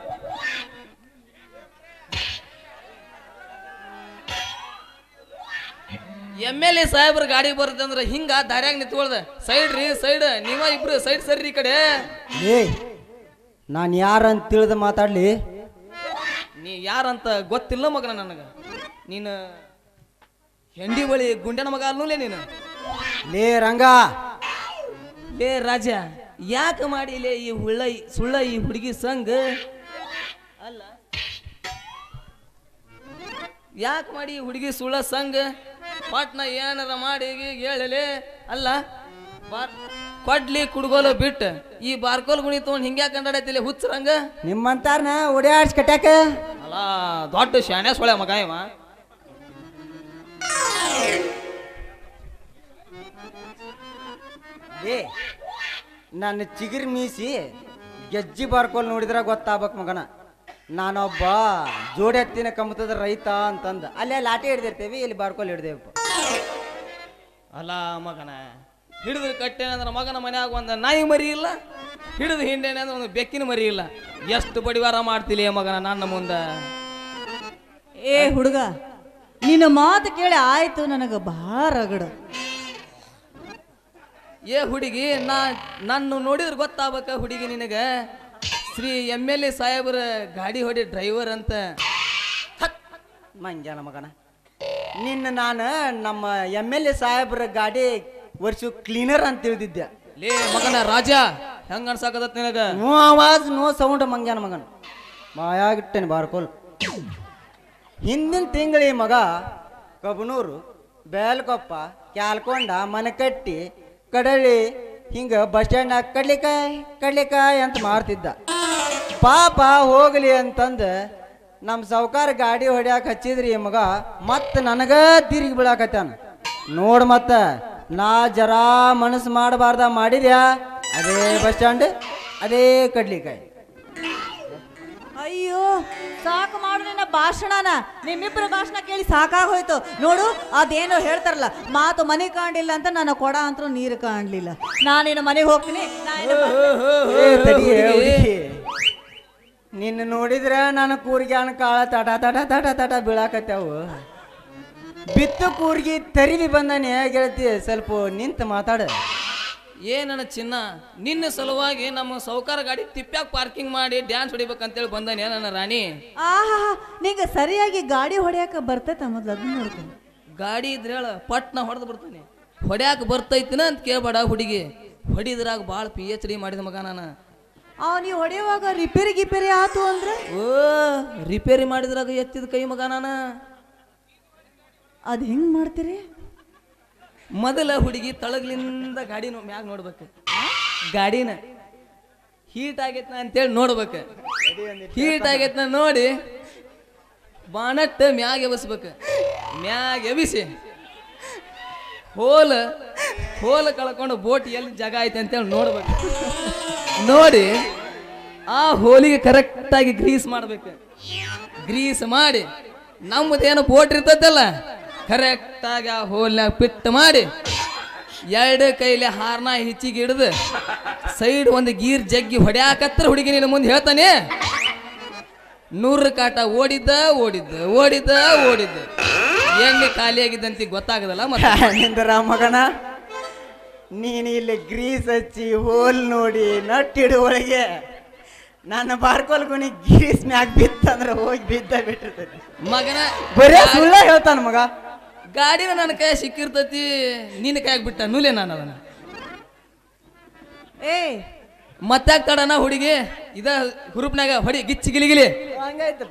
ಎಮ್ ಎಲ್ ಎ ಸಾಹೇಬ್ರ ಗಾಡಿ ಬರುತ್ತೆ ಅಂದ್ರೆ ಹಿಂಗ ದಾರ್ಯಾಗ ನಿಂತ್ಕೊಳ್ದ ಸೈಡ್ ರೀ ಸೈಡ್ ನೀವ ಇಬ್ರು ಸೈಡ್ ಸರ್ರಿ ಈ ಕಡೆ
ಏ ನಾನು ಯಾರಂತ ತಿಳಿದು ಮಾತಾಡ್ಲಿ
ನೀ ಯಾರಂತ ಗೊತ್ತಿಲ್ಲ ಮಗನ ನನಗ ನೀನು ಹೆಂಡಿ ಬಳಿ ಗುಂಡನ ಮಗ ಅಲ್ಲೂಲೇ ನೀನು
ಲೇ ರಂಗ
ಲೇ ರಾಜ ಯಾಕೆ ಮಾಡಿಲೆ ಈ ಹುಳ್ಳ ಸುಳ್ಳ ಈ ಹುಡುಗಿ ಸಂಘ ಅಲ್ಲ ಯಾಕೆ ಮಾಡಿ ಈ ಹುಡುಗಿ ಸುಳ್ಳ ಸಂಘ ಪಟ್ನ ಏನಾರ ಮಾಡಿ ಈಗ ಹೇಳಲೆ ಅಲ್ಲ ಬಾರ್ ಕೊಡ್ಲಿ ಕುಡ್ಗೋಲು ಬಿಟ್ಟು ಈ ಬಾರ್ಕೋಲ್ ಗುಣಿ ತೊಗೊಂಡು ಹಿಂಗ್ಯಾಕೆ ಕಂಡಾಡೈತಿಲ್ಲ ಹುಚ್ಚರಂಗ
ನಿಮ್ಮಂತಾರನ ಓಡಾಡ್ಸ್ ಕಟ್ಯಾಕ
ಅಲ್ಲ ದೊಡ್ಡ ಶಾಣೆ ಸೊಳೆ ಮಗ ಇವ
ಏ ನನ್ನ ಚಿಗಿರ್ ಮೀಸಿ ಗೆಜ್ಜಿ ಬಾರ್ಕೋಲ್ ನೋಡಿದ್ರ ಗೊತ್ತಾಗ್ಬೇಕು ಮಗನ ನಾನೊಬ್ಬ ಜೋಡಿ ಹತ್ತಿನ ಕಮ್ಮತದ ರೈತ ಅಂತಂದ ಅಲ್ಲೇ ಲಾಟಿ ಹಿಡ್ದಿರ್ತೇವಿ ಇಲ್ಲಿ ಬಾರ್ಕೋಲ್ ಹಿಡ್ದೇವಪ್ಪ
ಅಲ್ಲ ಮಗನ ಹಿಡಿದು ಕಟ್ಟೆ ಅಂದ್ರೆ ಮಗನ ಮನ್ಯಾಗ ಒಂದು ನಾಯಿ ಮರಿ ಇಲ್ಲ ಹಿಡಿದು ಹಿಂಡೇನೆ ಅಂದ್ರೆ ಒಂದು ಬೆಕ್ಕಿನ ಮರಿ ಇಲ್ಲ ಎಷ್ಟು ಬಡಿವಾರ ಮಾಡ್ತಿಲಿ ಮಗನ ನನ್ನ ಮುಂದ
ಏ ಹುಡುಗ ನಿನ್ನ ಮಾತು ಕೇಳಿ ಆಯ್ತು ನನಗೆ ಭಾಳ ರಗಡ
ಏ ಹುಡುಗಿ ನಾ ನನ್ನ ನೋಡಿದ್ರೆ ಗೊತ್ತಾಗಬೇಕ ಹುಡುಗಿ ನಿನಗ ಶ್ರೀ ಎಮ್ ಎಲ್ ಎ ಸಾಹೇಬ್ರ ಗಾಡಿ ಹೊಡಿ ಡ್ರೈವರ್ ಅಂತ
ಮಂಜಾನ ಮಗನ ನಿನ್ನ ನಾನು ನಮ್ಮ ಎಮ್ ಎಲ್ ಎ ಸಾಹೇಬ್ರ ಗಾಡಿ ವರ್ಷ ಕ್ಲೀನರ್ ಅಂತ ತಿಳಿದಿದ್ದೆ
ಲೇ ಮಗನ ರಾಜ ಹೆಂಗ ಅನ್ಸಾಕತ್ತ ನಿನಗ
ನೋ ಆವಾಜ್ ನೋ ಸೌಂಡ್ ಮಂಗ್ಯಾನ ಮಗನ ಮಾಯಾಗಿಟ್ಟೇನೆ ಬಾರ್ಕೋಲ್ ಹಿಂದಿನ ತಿಂಗಳ ಮಗ ಕಬನೂರು ಬೇಲ್ಕೊಪ್ಪ ಕ್ಯಾಲ್ಕೊಂಡ ಮನೆಕಟ್ಟಿ ಕಡಳಿ ಹಿಂಗ ಬಸ್ ಸ್ಟ್ಯಾಂಡ್ನಾಗ ಕಡ್ಲಿಕಾಯಿ ಕಡ್ಲಿಕಾಯಿ ಅಂತ ಮಾಡ್ತಿದ್ದ ಪಾಪ ಹೋಗ್ಲಿ ಅಂತಂದು ನಮ್ಮ ಸಾವ್ಕಾರ ಗಾಡಿ ಹೊಡ್ಯಾಕ ಹಚ್ಚಿದ್ರಿ ಈ ಮಗ ಮತ್ತೆ ನನಗ ತಿರುಗಿ ಬೀಳಾಕತ್ತಾನ ನೋಡ್ ಮತ್ತ ನಾ ಜರಾ ಮನಸ್ಸು ಮಾಡಬಾರ್ದ ಮಾಡಿದ್ಯಾ ಅದೇ ಬಸ್ ಸ್ಟ್ಯಾಂಡ್ ಅದೇ ಕಡ್ಲಿಕಾಯಿ
ಅಯ್ಯೋ ಸಾಕು ಮಾಡು ನಿನ್ನ ಭಾಷಣನ ನಿಮ್ಮಿಬ್ಬರ ಭಾಷಣ ಕೇಳಿ ಸಾಕಾಗೋಯ್ತು ನೋಡು ಅದೇನೋ ಹೇಳ್ತಾರಲ್ಲ ಮಾತು ಮನೆ ಕಾಣಲಿಲ್ಲ ಅಂತ ನನ್ನ ಕೊಡ ಅಂತೂ ನೀರು ಕಾಣಲಿಲ್ಲ ನಾನಿನ್ನು ಮನೆಗೆ ಹೋಗ್ತೀನಿ ನಾನಿನ್ನು ಬರ್ತೇನೆ.
ಏ, ತಡಿಯೇ, ಹುಡುಗಿ. ನಿನ್ನ ನೋಡಿದ್ರ ನನ್ನ ಕೂರ್ಗ್ಯಾನ ಕಾಳ ತಟ ತಟ ತಟ ತಟ ಬೀಳಾಕತ್ಯಾವು ಬಿತ್ತು ಕೂರ್ಗಿ ತರಿವಿ ಬಂದಾನೆ ಗೆಳತಿ ಸ್ವಲ್ಪ ನಿಂತ ಮಾತಾಡ
ಏ ನನ್ನ ಚಿನ್ನ ನಿನ್ನ ಸಲುವಾಗಿ ನಮ್ಮ ಸೌಕಾರ ಗಾಡಿ ತಿಪ್ಪ್ಯಾಗ ಪಾರ್ಕಿಂಗ್ ಮಾಡಿ ಡ್ಯಾನ್ಸ್ ಹೊಡಿಬೇಕಂತೇಳಿ ಬಂದಾನೆ ನನ್ನ ರಾಣಿ
ಆಹಾ ನಿಂಗೆ ಸರಿಯಾಗಿ ಗಾಡಿ ಹೊಡ್ಯಾಕ ಬರ್ತೈತ ಮೊದ್ಲು ಅದನ್ನ ನೋಡ್ಕೊಂಡು
ಗಾಡಿ ಇದ್ರೆ ಹೇಳ ಪಟ್ನ ಹೊಡೆದು ಬಿಡ್ತಾನೆ ಹೊಡ್ಯಾಕ ಬರ್ತೈತಿನ ಅಂತ ಕೇಳ್ಬೇಡ ಹುಡುಗಿ ಹೊಡಿದ್ರಾಗ ಭಾಳ ಪಿ ಎಚ್ ಡಿ ಮಾಡಿದ ಮಗ ನಾನು
ಅವ್ ನೀವು ಹೊಡೆಯುವಾಗ ರಿಪೇರಿ ಗಿಪೇರಿ ಆತು ಅಂದ್ರೆ
ಓ ರಿಪೇರಿ ಮಾಡಿದ್ರಾಗ ಎತ್ತಿದ ಕೈ ಮಗ ನಾನು
ಅದ್ ಹೆಂಗ್ ಮಾಡ್ತೀರಿ
ಮೊದಲ ಹುಡುಗಿ ತಳಗ್ಲಿಂದ ಗಾಡಿ ನೋ- ಮ್ಯಾಗ ನೋಡ್ಬೇಕು ಗಾಡಿನ ಹೀಟ್ ಆಗೈತ್ನ ಅಂತೇಳಿ ನೋಡ್ಬೇಕು ಹೀಟ್ ಆಗೈತ್ನ ನೋಡಿ ಬಾನಟ್ ಮ್ಯಾಗ ಎಬಸ್ಬೇಕು ಮ್ಯಾಗ ಎಬಿಸಿ ಹೋಲ ಹೋಲ ಕಳ್ಕೊಂಡು ಬೋಟ್ ಎಲ್ಲಿ ಜಾಗ ಐತೆ ಅಂತೇಳಿ ನೋಡ್ಬೇಕು ನೋಡಿ ಆ ಹೋಲಿಗೆ ಕರೆಕ್ಟಾಗಿ ಗ್ರೀಸ್ ಮಾಡ್ಬೇಕು ಗ್ರೀಸ್ ಮಾಡಿ ನಮ್ಮದೇನು ಬೋಟ್ ಇರ್ತೈತಲ್ಲ ಕರೆಕ್ಟಾಗಿ ಆ ಹೋಲ್ನಾಗ ಪಿಟ್ ಮಾಡಿ ಎರಡು ಕೈಲಿ ಹಾರ್ನ ಹಿಚ್ಚಿಗೆ ಹಿಡಿದು ಸೈಡ್ ಒಂದು ಗೀರ್ ಜಗ್ಗಿ ಹೊಡ್ಯಾಕತ್ರ ಹುಡುಗಿ ನಿನ್ನ ಮುಂದೆ ಹೇಳ್ತಾನೆ ನೂರು ಕಾಟ ಓಡಿದ್ದ ಓಡಿದ್ದ ಓಡಿದ್ದ ಓಡಿದ್ದ ಎಣ್ಣೆ ಖಾಲಿ ಆಗಿದ್ದಂತ ಗೊತ್ತಾಗದಲ್ಲ ಮತ್ತೆ
ನಿಂದ್ರ ಮಗನ ನೀನು ಇಲ್ಲಿ ಗ್ರೀಸ್ ಹಚ್ಚಿ ಹೋಲ್ ನೋಡಿ ನಟ್ಟಿಡು ಒಳಗೆ ನನ್ನ ಬಾರ್ಕೋಲ್ ಗುಣಿ ಗ್ರೀಸ್ ಮ್ಯಾಗ ಬಿತ್ತಂದ್ರೆ ಹೋಗಿ ಬಿದ್ದ ಬಿಟ್ಟಿರ್ತೈತಿ
ಮಗನ
ಬರೇ ಸುಳ್ಳ ಹೇಳ್ತಾನ ಮಗ
ಗಾಡಿನ ನನ್ನ ಕೈ ಸಿಕ್ಕಿರ್ತೈತಿ ನಿನ್ನ ಕೈಯಾಗ ಬಿಟ್ಟ ನೂಲೆ ನಾನು ಅದನ್ನ
ಏ
ಮತ್ತಾಗ ತಡನ ಹುಡುಗಿ ಇದ ಹುರುಪ್ನಾಗ ಹೊಡಿ ಗಿಚ್ಚಿ ಗಿಲಿಗಿಲಿ
ಹಂಗಾಯ್ತಪ್ಪ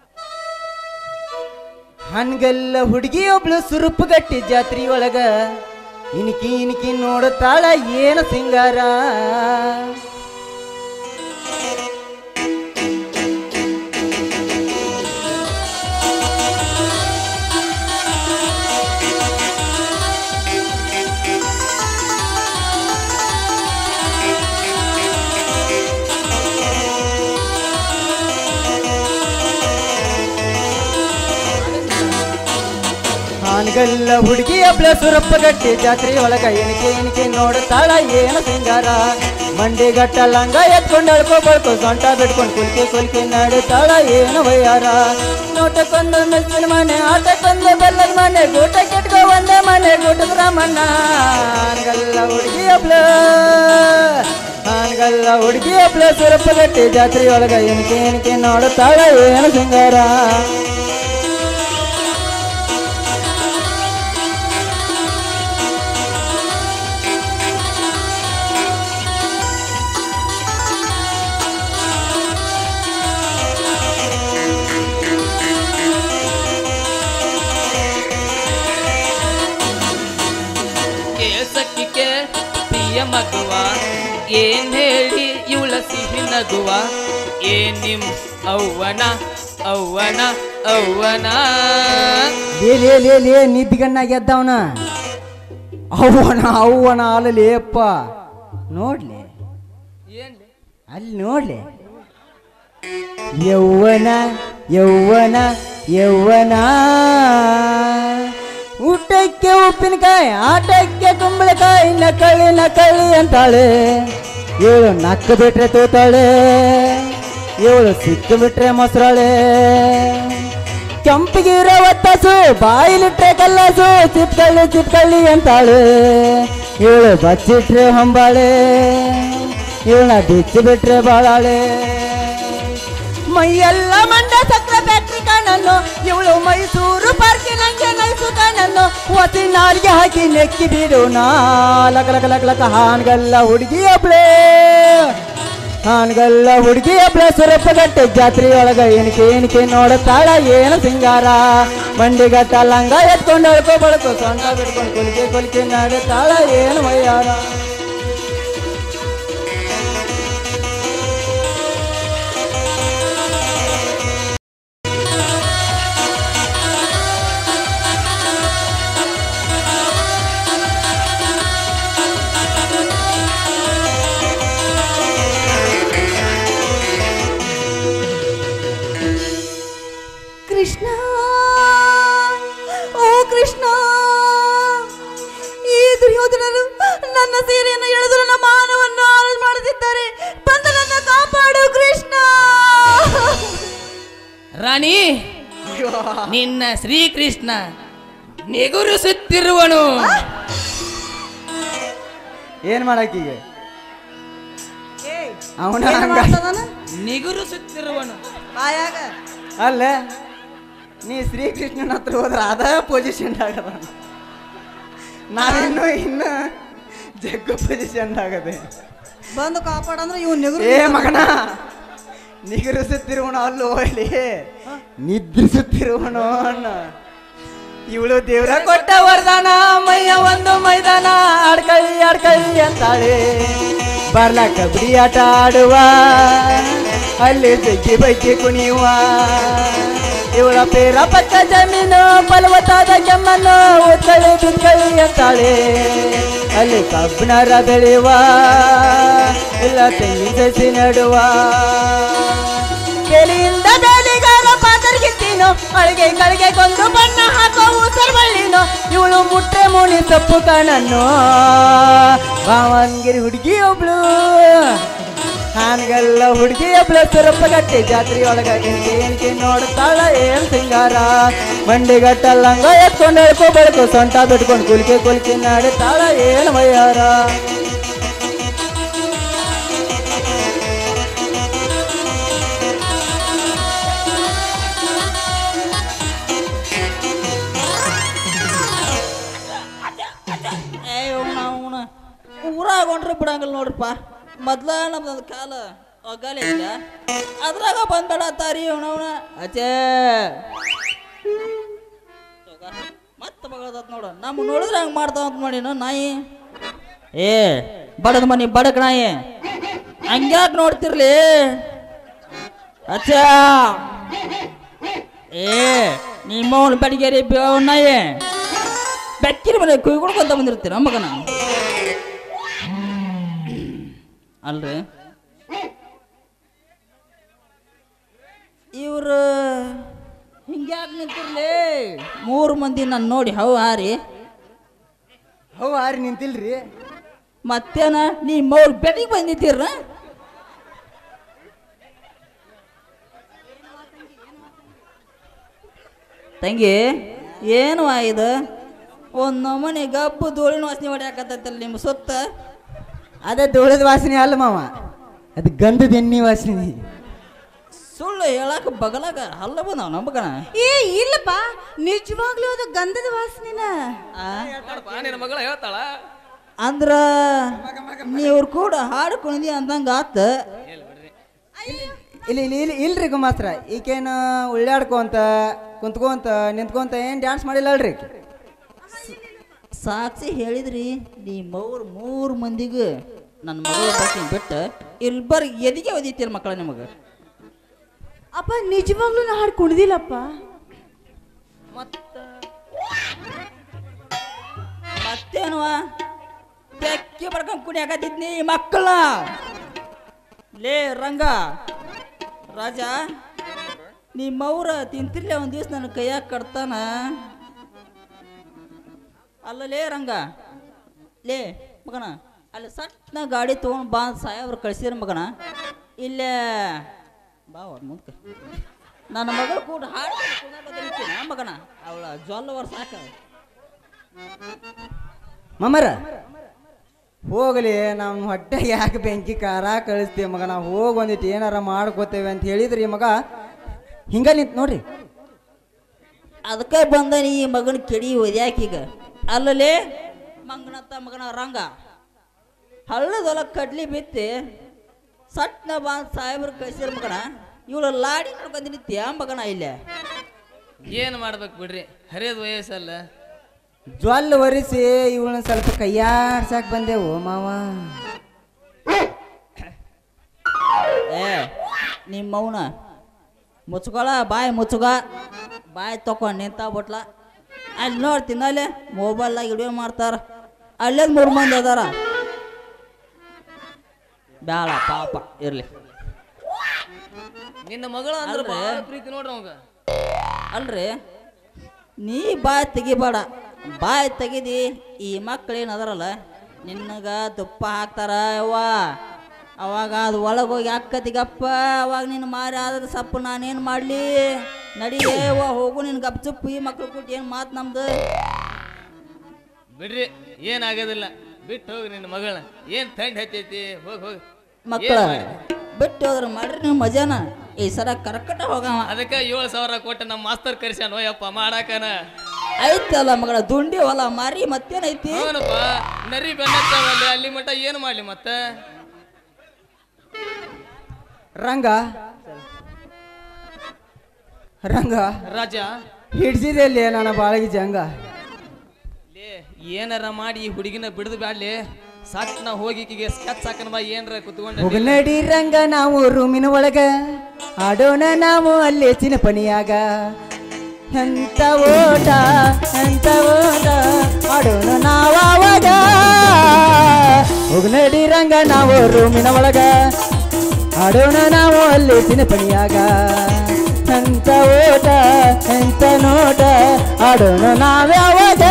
ಹನ್ಗೆಲ್ಲ ಹುಡುಗಿ ಒಬ್ಳು ಸುರುಪು ಗಟ್ಟಿ ಜಾತ್ರಿ ಒಳಗ ಇನ್ಕಿ ಇನ್ಕಿ ನೋಡುತ್ತಾಳ ಏನು ಸಿಂಗಾರ ಹಾನ್ಗಲ್ಲ ಹುಡುಗಿ ಒಬ್ಳ ಸುರಪ್ಪ ಗಟ್ಟಿ ಜಾತ್ರೆ ಒಳಗ ಎಣಿಕೆ ಎಣಿಕೆ ನೋಡುತ್ತಾಳ ಏನು ಸಿಂಗಾರ ಮಂಡಿ ಗಟ್ಟ ಲಂಗ ಎತ್ಕೊಂಡು ಅಳ್ಕೊ ಬಳ್ಕೊ ಸೊಂಟ ಬಿಟ್ಕೊಂಡು ಕುಲ್ಕೆ ಕುಲ್ಕೆ ನಡುತ್ತಾಳ ಏನು ವಯ್ಯಾರ ನೋಟಕ್ಕೊಂದು ಮೆಚ್ಚಿನ ಮನೆ ಆಟಕ್ಕೊಂದು ಬೆಲ್ಲದ ಮನೆ ಗೂಟ ಕೆಟ್ಕೊ ಒಂದೇ ಮನೆ ಗೂಟದ ರಾಮಣ್ಣ ಹಾನ್ಗಲ್ಲ ಹುಡುಗಿ ಒಬ್ಳ ಹಾನ್ಗಲ್ಲ ಹುಡುಗಿ ಒಬ್ಳ ಸುರಪ್ಪ ಗಟ್ಟಿ ಜಾತ್ರೆ ಒಳಗ ಎಣಿಕೆ ಎಣಿಕೆ ನೋಡುತ್ತಾಳ ಏನು ಸಿಂಗಾರ
ಕೇಸಕ್ಕಿಗೆ ಪ್ರಿಯ ಮಗುವ ಏನ್ ಹೇಳಿ ಇವಳ ಸಿಹಿ ನಗುವ ಏನ್ ನಿಮ್ ಅವ್ವನ ಅವ್ವನ ಅವ್ವನ
ಲೇ ಲೇ ಲೇ ಲೇ ನಿದ್ಗಣ್ಣಾಗ ಎದ್ದವನ ಅವ್ವನ ಅವ್ವನ ಅಲ್ಲಲಿ ಅಪ್ಪ ನೋಡ್ಲಿ
ಏನ್
ಅಲ್ಲಿ ನೋಡ್ಲಿ ಯೌವನ ಯೌವನ ಯೌವನ ಊಟಕ್ಕೆ ಉಪ್ಪಿನಕಾಯಿ ಆಟಕ್ಕೆ ಕುಂಬಳಕಾಯಿ ನಕಳಿ ನಕಳಿ ಅಂತಾಳೆ ಇವಳು ನಕ್ಕ ಬಿಟ್ರೆ ತೂತಾಳೆ ಇವಳು ಸಿಕ್ಕು ಬಿಟ್ರೆ ಮೊಸರಾಳೆ ಕೆಂಪಿಗಿರೋ ಒತ್ತಾಸು ಬಾಯಿಲಿಟ್ರೆ ಕಲ್ಲಾಸು ಚಿತ್ಕಳ್ಳಿ ಚಿತ್ಕಳ್ಳಿ ಅಂತಾಳೆ ಇವಳು ಬಚ್ಚಿಟ್ರೆ ಹೊಂಬಾಳೆ ಇವಳನ್ನ ಬಿಚ್ಚಿ ಬಿಟ್ರೆ ಬಾಳಾಳೆ ಮೈಯೆಲ್ಲ ಮಂಡ ಸಕ್ರ ಫ್ಯಾಕ್ಟ್ರಿ ಕಾಣನ್ನು ಇವಳು ಮೈಸೂರು ಪಾರ್ಕಿನಂಗೆ ನೈಸು ಕಾಣನ್ನು ಒಸಿ ನಾಲ್ಗೆ ಹಾಕಿ ನೆಕ್ಕಿ ಬಿಡು ನಾ ಲಕ ಲಕ ಲಕ ಲಕ ಹಾನ್ಗಲ್ಲ ಹುಡುಗಿ ಒಬ್ಳೆ ಹಾನ್ಗಲ್ಲ ಹುಡುಗಿ ಒಬ್ಳೆ ಸುರಪ್ಪಗಟ್ಟೆ ಜಾತ್ರೆ ಒಳಗ ಏನಕ್ಕೆ ಏನಕ್ಕೆ ನೋಡುತ್ತಾಳ ಏನು ಸಿಂಗಾರ ಮಂಡಿಗಟ್ಟ ಲಂಗ ಎತ್ಕೊಂಡು ಅಳ್ಕೊ ಬಳಕೊ ಸೊಂಟ ಬಿಡ್ಕೊಂಡು ಕೊಲಿಕೆ ಕೊಲಿಕೆ ನಡುತ್ತಾಳ ಏನು ಮೈಯಾರ
ಕೃಷ್ಣ ಓ ಕೃಷ್ಣ ಈ ದುರ್ಯೋಧನರು ನನ್ನ ಸೀರೆಯನ್ನು ಎಳೆದು ನನ್ನ ಮಾನವನ್ನು ಹಾಳು ಮಾಡುತ್ತಿದ್ದಾರೆ ಬಂದು ನನ್ನ ಕಾಪಾಡು ಕೃಷ್ಣ
ರಾಣಿ ನಿನ್ನ ಶ್ರೀಕೃಷ್ಣ ನಿಗುರಿಸುತ್ತಿರುವನು
ಏನ್ ಮಾಡಕ್ಕೀಗ ಅವನ
ಏನ್
ಹಂಗ
ಮಾಡ್ತದಾನ?
ನಿಗುರಿಸುತ್ತಿರುವನು
ಬಾಯಾಗ
ಅಲ್ಲ ನೀ ಶ್ರೀಕೃಷ್ಣನ ಹತ್ರ ಹೋದ್ರ ಅದ ಪೊಸಿಷನ್ ಆಗದ ನಾವಿನ್ನು ಇನ್ನು ಜಗ್ಗು ಪೊಸಿಷನ್ ಆಗದೆ
ಬಂದು ಕಾಪಾಡಂದ್ರೆ ಇವ್ ನೆಗರು
ಏ ಮಗನ ನಿಗರಿಸುತ್ತಿರುವನು ಅಲ್ಲೋ ಇಲ್ಲಿ ನಿದ್ರಿಸುತ್ತಿರುವನು ಅನ್ನ ಇವಳು ದೇವ್ರ ಕೊಟ್ಟ ವರದಾನ ಮೈಯ ಒಂದು ಮೈದಾನ ಆಡ್ಕಳಿ ಆಡ್ಕಳಿ ಅಂತಾಳೆ ಬರ್ಲ ಕಬಡ್ಡಿ ಆಟ ಆಡುವ ಅಲ್ಲಿ ಜಗ್ಗಿ ಬಗ್ಗಿ ಕುಣಿಯುವ ಇವಳ ಪೇರ ಪಕ್ಕ ಜಮೀನು ಫಲವತ್ತಾದ ಕೆಮ್ಮನ್ನು ಉತ್ತಳಿ ಬಿತ್ತಳಿ ಅಂತಾಳೆ ಅಲ್ಲಿ ಕಬ್ಬಣರ ಬೆಳೆಯುವ ಇಲ್ಲ ತೆಂಗಿನ ಸಸಿ ನಡುವ ಬೇಲಿಯಿಂದ ಬೇಲಿಗಾರ ಪಾತರ್ಗಿತ್ತೀನೋ ಅಳಿಗೆ ಕಳಿಗೆ ಕೊಂದು ಬಣ್ಣ ಹಾಕೋ ಉಸರ್ ಬಳ್ಳಿನೋ ಇವಳು ಮುಟ್ರೆ ಮುನಿ ತಪ್ಪು ಕಣನ್ನು ಭಾವನ್ಗಿರಿ ಹುಡುಗಿ ಒಬ್ಳು ಹಾನ್ಗೆಲ್ಲ ಹುಡುಗಿ ಒಬ್ಳು ಸುರಪ್ಪಗಟ್ಟೆ ಜಾತ್ರೆ ಒಳಗ ಎಣಿಕೆ ಎಣಿಕೆ ನೋಡ್ತಾಳ ಏನ್ ಸಿಂಗಾರ ಮಂಡಿಗಟ್ಟ ಲಂಗ ಎತ್ಕೊಂಡು ಹೇಳ್ಕೊ ಬೆಳಕು ಸೊಂಟ ಬಿಟ್ಕೊಂಡು ಕುಲ್ಕೆ ಕುಲ್ಕೆ ನಡುತ್ತಾಳ ಏನು ಮಯ್ಯಾರ
ಏ ಅವನ ಊರಾಗ ಹೊಂಟ್ರೆ ಬಿಡಂಗಿಲ್ಲ ನೋಡ್ರಪ್ಪ ಮೊದ್ಲ ನಮ್ದೊಂದು ಕಾಲ ಒಗ್ಗಾಲೆ ಇಲ್ಲ ಅದ್ರಾಗ ಬಂದ್ಬೇಡತ್ತಾರಿ ಅವನವನ ಅಚ್ಚೇ ಮತ್ತೆ ಮಗಳದತ್ ನೋಡು ನಮ್ಮ ನೋಡಿದ್ರೆ ಹಂಗೆ ಮಾಡ್ತಾವ ಅಂತ ಮಾಡಿನ ನಾಯಿ ಏ ಬಡದ ಮನಿ ಬಡಕ್ ನಾಯಿ ಹಂಗ್ಯಾಕೆ ನೋಡ್ತಿರ್ಲಿ ಅಚ್ಚಾ ಏ ನಿಮ್ಮವನು ಬೆಳಗ್ಗೆರಿ ನಾಯಿ ಬೆಕ್ಕಿನ ಮನೆ ಕುಯ್ಕೊಡ್ಕೊಂತ ಬಂದಿರ್ತೀರ ಮಗನ ಅಲ್ರಿ ಇವರು ಹಿಂಗ್ಯಾಕೆ ನಿಂತಿರ್ಲಿ ಮೂರು ಮಂದಿ ನಾನು ನೋಡಿ ಹೌ ಹಾರಿ
ಹೋ ಆರಿ ನಿಂತಿಲ್ರಿ
ಮತ್ತೇನ ನೀ ಮೌರ್ ಬೆಟ್ಟಿಗೆ ಬಂದಿದ್ದೀರ ತಂಗಿ ಏನು ಇದು ಒಂದು ನಮೂನಿ ಗಬ್ಬು ಧೂಳಿನ ವಾಸನೆ ಹೊಡ್ಯಾಕತ್ತೈತಲ್ಲ ನಿಮ್ಮ ಸುತ್ತ
ಅದೇ ಧೂಳದ ವಾಸನೆ ಅಲ್ಲ ಮಾವ ಅದು ಗಂಧದ ಎಣ್ಣೆ ವಾಸನೆ
ಸುಳ್ಳು ಹೇಳಾಕ ಬಗಲಾಗ ಹಲ್ಲ ಬಂದವ ನಂಬಕನ
ಏ ಇಲ್ಲಪ್ಪ ನಿಜವಾಗ್ಲೂ ಅದು ಗಂಧದ ವಾಸನಿನ
ನಿನ್ನ ಮಗಳು ಹೇಳ್ತಾಳ
ಅಂದ್ರ ನೀವ್ರು ಕೂಡ ಹಾಡು ಕುಣಿದಿ ಅಂದಂಗ ಆತ
ಇಲ್ಲಿ ಇಲ್ಲಿ ಇಲ್ಲಿ ಇಲ್ರಿ ಗುಮಾಸ್ತ್ರ ಈಕೇನು ಉಳ್ಳಾಡ್ಕೊಂತ ಕುಂತ್ಕೊಂತ ನಿಂತ್ಕೊಂತ ಏನು ಡ್ಯಾನ್ಸ್ ಮಾಡಿಲ್ಲ ಅಲ್ರಿ ಈಕಿ?
ಸಾಕ್ಷಿ ಹೇಳಿದ್ರಿ ನೀ ಮೌರ್ ಮೂರು ಮಂದಿಗೂ ನನ್ನ ಮಗಳು ಬಾಕಿ ಬಿಟ್ಟು ಇಲ್ಬರ್ ಎದಿಗೆ ಒದಿತೀರ ಮಕ್ಕಳ ನಿಮಗೆ
ಅಪ್ಪ ನಿಜವಾಗ್ಲೂ ನಾ ಹಾಡು ಕುಡ್ದಿಲ್ಲಪ್ಪ
ಮತ್ತೇನುವ ಬೆಕ್ಕಿ ಬಡ್ಕೊಂಡ್ ಕುಣಿಯಾಕತ್ತಿದ್ನಿ ಮಕ್ಕಳ ಲೇ ರಂಗ ರಾಜ ನಿಮ್ಮವ್ರ ತಿಂತಿರ್ಲಿ ಒಂದ್ ದಿವ್ಸ ನನ್ನ ಕೈಯಾಗ ಕಡ್ತಾನ ಅಲ್ಲ ಲೇ ರಂಗ ಲೇ ಮಗನ ಅಲ್ಲಿ ಸಟ್ನ ಗಾಡಿ ತೊಗೊಂಡು ಬಾ ಸಾಯವ್ರು ಕಳ್ಸಿರ ಮಗನ ಇಲ್ಲೇ ಬಾ ಅವ್ರ ಮುಂದಕ್ಕೆ ನನ್ನ ಮಗಳು ಕೂಡ ಹಾಡು ಕುಣಿತೀನಿ ಮಗನ ಅವಳ ಜೊಲ್ಲವರ್ ಸಾಕ
ಮಮ್ಮರ ಹೋಗಲಿ ನಮ್ಮ ಹೊಟ್ಟೆ ಯಾಕೆ ಬೆಂಕಿ ಖಾರ ಕಳಿಸ್ತೀವಿ ಮಗ ನಾವು ಹೋಗಿ ಒಂದಿಟ್ಟು ಏನಾರ ಮಾಡ್ಕೋತೇವೆ ಅಂತ ಹೇಳಿದ್ರಿ ಮಗ ಹಿಂಗ ನಿಂತ್ ನೋಡ್ರಿ
ಅದಕ್ಕೆ ಬಂದ ನೀ ಈ ಮಗನ ಕೆಡಿ ಒದ್ಯಾಕೀಗ ಅಲ್ಲಲೇ ಮಂಗನತ್ತ ಮಗನ ರಂಗ ಹಳ್ಳದೊಲ ಕಡ್ಲಿ ಬಿತ್ತಿ ಸಟ್ನ ಬಂದ್ ಸಾಹೇಬ್ರು ಕಳ್ಸಿರ ಮಗನ ಇವಳು ಲಾಡಿ ನೋಡ್ಕೊಂಡ್ ನಿತ್ಯ ಮಗನ ಇಲ್ಲೇ
ಏನ್ ಮಾಡ್ಬೇಕು ಬಿಡ್ರಿ ಹರಿಯದ ವಯಸ್ಸಲ್ಲ
ಜ್ವಲ್ ಒರೆಸಿ ಇವಳನ್ನ ಸ್ವಲ್ಪ ಕೈಯಾಡ್ಸಕ್ ಬಂದೆವು ಮಾವ
ಏ ನಿಮ್ಮ ಮೌನ ಮುಚ್ಕೊಳ ಬಾಯಿ ಮುಚ್ಚುಗ ಬಾಯಿ ತಕೊಂಡ್ ನಿಂತ ಬಿಟ್ಲ ಅಲ್ಲಿ ನೋಡ್ತೀನಿ ಅಲ್ಲಿ ಮೊಬೈಲ್ದಾಗ ವಿಡಿಯೋ ಮಾಡ್ತಾರ ಅಲ್ಲೇ ಮೂರು ಮಂದಿ ಅದಾರ ಬ್ಯಾಳ ಪಾಪ ಇರ್ಲಿ
ನಿನ್ನ ಮಗಳ ಅಂದ್ರೆ
ಅಲ್ರಿ.
ಭಾಳ ಪ್ರೀತಿ ನೋಡ್ರಿ ಅವಾಗ
ಅಲ್ರಿ ನೀ ಬಾಯಿ ತೆಗಿಬೇಡ ಬಾಯಿ ತೆಗಿದಿ ಈ ಮಕ್ಳು ಏನು ಅದಾರಲ್ಲ ನಿನ್ನಗ ತುಪ್ಪ ಹಾಕ್ತಾರ ಯವ್ವ ಅವಾಗ ಅದು ಒಳಗೆ ಹೋಗಿ ಅಕ್ಕತಿಗಪ್ಪ ಅವಾಗ ನಿನ್ನ ಮಾರಿ ಆದ್ರೆ ಸಪ್ಪು ನಾನೇನು ಮಾಡಲಿ ನಡಿಯೇ ಅವ್ವ ಹೋಗು ನಿನ್ ಗಪ್ ಚುಪ್ಪು ಈ ಮಕ್ಳು ಕೊಟ್ಟು ಏನು ಮಾತು ನಮ್ದು
ಬಿಡ್ರಿ ಏನಾಗೋದಿಲ್ಲ ಬಿಟ್ಟು ಹೋಗಿ ನಿನ್ನ ಮಗಳ ಏನ್ ಥಂಡ್ ಹತ್ತೈತಿ ಹೋಗಿ ಹೋಗಿ
ಮಕ್ಕಳ ಬಿಟ್ಟು ಹೋದ್ರ ಮಾಡ್ರಿ ನೀವು ಮಜಾನ ಈ ಸರ ಕರ್ಕಟ ಹೋಗವ
ಅದಕ್ಕೆ ಏಳು ಸಾವಿರ ಕೊಟ್ಟು ನಮ್ಮ ಮಾಸ್ತರ್ ಕರ್ಸ್ಯಾನ ಹೋಯಪ್ಪ ಮಾಡಾಕನ
ಐತಲ್ಲ ಮಗಳ ದುಂಡಿ ಹೊಲ ಮಾರಿ ಮತ್ತೇನೈತಿ
ಅವನಪ್ಪ ನರಿ ಬೆನ್ನತ್ತವಲ್ಲಿ ಅಲ್ಲಿ ಮಟ ಏನು ಮಾಡ್ಲಿ ಮತ್ತೆ
ರಂಗ ರಂಗ
ರಾಜ
ಹಿಡ್ಸಿದೆ ಅಲ್ಲಿ ನನ್ನ ಬಾಳಗಿ ಜಂಗ
ಲೇ ಏನಾರ ಮಾಡಿ ಈ ಹುಡುಗಿನ ಬಿಡದು ಬ್ಯಾಡ್ಲಿ ಸಾಕ್ ನಾ ಹೋಗಿ ಈಕಿಗೆ ಸ್ಕೆಚ್ ಹಾಕನ ಬಾ ಏನ್ರ ಕುತ್ಕೊಂಡ
ಹೋಗನಡಿ ರಂಗ ನಾವು ರೂಮಿನ ಒಳಗ ಆಡೋಣ ನಾವು ಅಲ್ಲಿ ಚಿನಪನಿಯಾಗ ಎಂತ ಓಟ ಎಂತ ಓಟ ಆಡೋಣ ನಾವಾಗ ಹೋಗನಡಿ ರಂಗ ನಾವು ರೂಮಿನ ಒಳಗ ಆಡೋಣ ನಾವು ಅಲ್ಲಿ ಚಿನಪನಿಯಾಗ ಎಂತ ಓಟ ಎಂತ ನೋಟ ಆಡೋಣ ನಾವ್ಯಾವಾಗ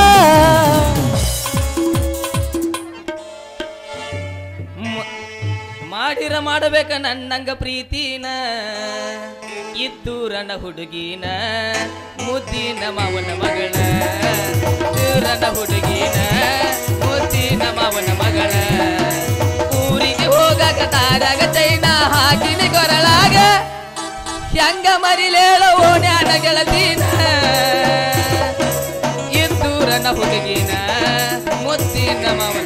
ಮ- ಮಾಡಿರ ಮಾಡಬೇಕ ನನ್ನಂಗ ಪ್ರೀತಿನ ಇದ್ದೂರನ ಹುಡುಗಿನ ಮುದ್ದಿನ ಮಾವನ ಮಗಳ ಇದ್ದೂರನ ಹುಡುಗಿನ ಮುದ್ದಿನ ಮಾವನ ಮಗಳ ಊರಿಗೆ ಹೋಗಾಕ ತಾರಾಗ ಚೈನ ಹಾಕಿನಿ ಕೊರಳಾಗ ಹೆಂಗ ಮರಿಲೇಳ ಓಣ್ಯಾನ ಗೆಳತೀನ ಇದ್ದೂರನ ಹುಡುಗಿನ ಮುದ್ದಿನ ಮಾವನ